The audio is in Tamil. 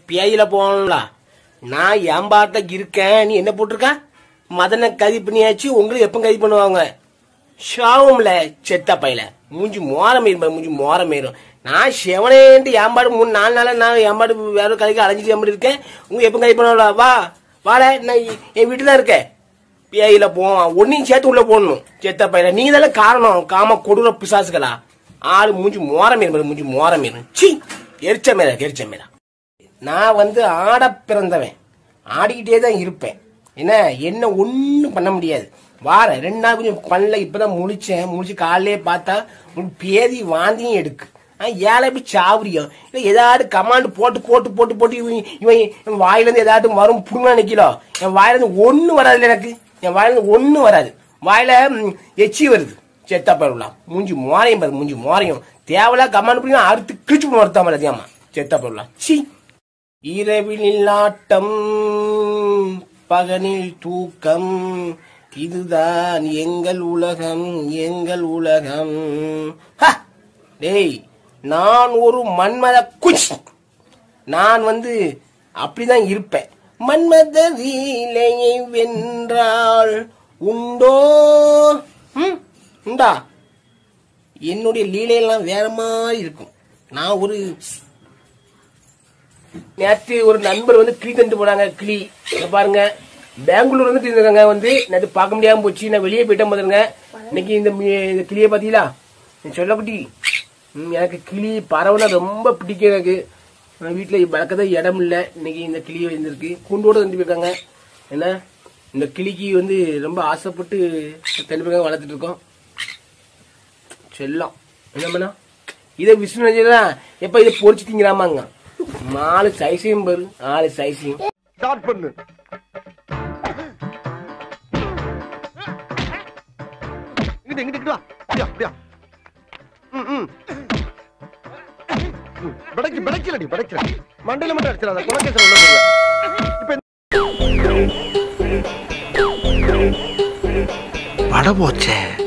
பேயில போகணும்ல நான் ஏம்பாட்ட இருக்கேன் நீ என்ன போட்டிருக்க மதனை கதி பண்ணியாச்சு உங்களுக்கு எப்ப கதி பண்ணுவாங்க ஷாவும்ல செத்த பையில மூஞ்சி மோரம் ஏறும் மூஞ்சி மோரம் ஏறும் நான் செவனேன்ட்டு ஏம்பாடு மூணு நாலு நாளா நான் ஏம்பாடு வேற ஒரு கதைக்கு அலைஞ்சிட்டு ஏம்பாடு இருக்கேன் உங்க எப்ப கதி பண்ணுவாங்களா வா வாட நான் என் வீட்டுல தான் இருக்கேன் பேயில போவான் ஒன்னையும் சேர்த்து உள்ள போடணும் செத்த பையில நீங்க தானே காரணம் காம கொடூர பிசாசுகளா ஆளு மூஞ்சி மோரம் ஏறும் மூஞ்சி மோரம் ஏறும் சி எரிச்ச மேல எரிச்ச மேல நான் வந்து ஆட பிறந்தவன் ஆடிக்கிட்டே தான் இருப்பேன் என்ன என்ன ஒன்றும் பண்ண முடியாது வாரேன் ரெண்டு நாள் கொஞ்சம் பண்ணல இப்பதான் முழிச்சேன் முழிச்சு காலையிலே பார்த்தா உன் பேதி வாந்தியும் எடுக்கு ஆ, ஏழை போய் சாவுரியம் இல்லை ஏதாவது கமாண்ட் போட்டு போட்டு போட்டு போட்டு இவன் இவன் என் வாயிலேருந்து ஏதாவது வரும் புடுங்க நிக்கலோ என் வாயிலேருந்து ஒன்றும் வராதுல்ல எனக்கு என் வாயிலேருந்து ஒன்றும் வராது வாயில ம், எச்சி வருது செத்தா போயிடலாம் மூஞ்சி மோரையும் பாரு மூஞ்சி மோரையும் தேவையில்ல கமாண்ட் பண்ணி அறுத்து கிழிச்சு மறுத்தாம அதிகமா செத்தா போயிடலாம் சி இரவினில் ஆட்டம் பகனில் தூக்கம் இதுதான் எங்கள் உலகம் எங்கள் உலகம் ஹ! டேய் நான் ஒரு மன்மத குச் நான் வந்து அப்படிதான் இருப்பேன் மன்மத லீலையை வென்றால் உண்டோ ம்? உண்டா என்னுடைய லீலையெல்லாம் வேற மாதிரி இருக்கும் நான் ஒரு நேற்று ஒரு நண்பர் வந்து கிளி தந்துட்டு போனாங்க கிளி இங்க பாருங்க பெங்களூர் வந்து இருக்காங்க வந்து நேற்று பார்க்க முடியாம போச்சு நான் வெளியே போயிட்டேன் பாருங்க இன்னைக்கு இந்த மி- இந்த கிளியை பாத்தீங்களா சொல்லக்குட்டி ம், எனக்கு கிளி பறவைனா ரொம்ப பிடிக்கும் எனக்கு நான் வீட்டில் வளர்க்கதான் இடம் இல்லை இன்னைக்கு இந்த கிளி வந்திருக்கு கூண்டோட தந்து போயிருக்காங்க என்ன இந்த கிளிக்கு வந்து ரொம்ப ஆசைப்பட்டு தந்து போயிருக்காங்க வளர்த்துட்டு இருக்கோம் செல்லம் என்ன பண்ணா இதை விஷ்ணு தான் எப்ப இதை பொறிச்சு திங்கிறாமாங்க நாலு சைஸையும் பாரு நாலு சைஸையும் ஸ்டார்ட் பண்ணு இங்கிட்டு இங்கிட்டு இங்கிட்டு வா அப்படியா அப்படியா ம் ம் ம், பிடைக்கு பிடைக்கலடி பிடைக்கல மண்டையில மட்டும் அடிச்சிடாத குலகேசன் ஒண்ணும் இல்ல இப்ப பட போச்சே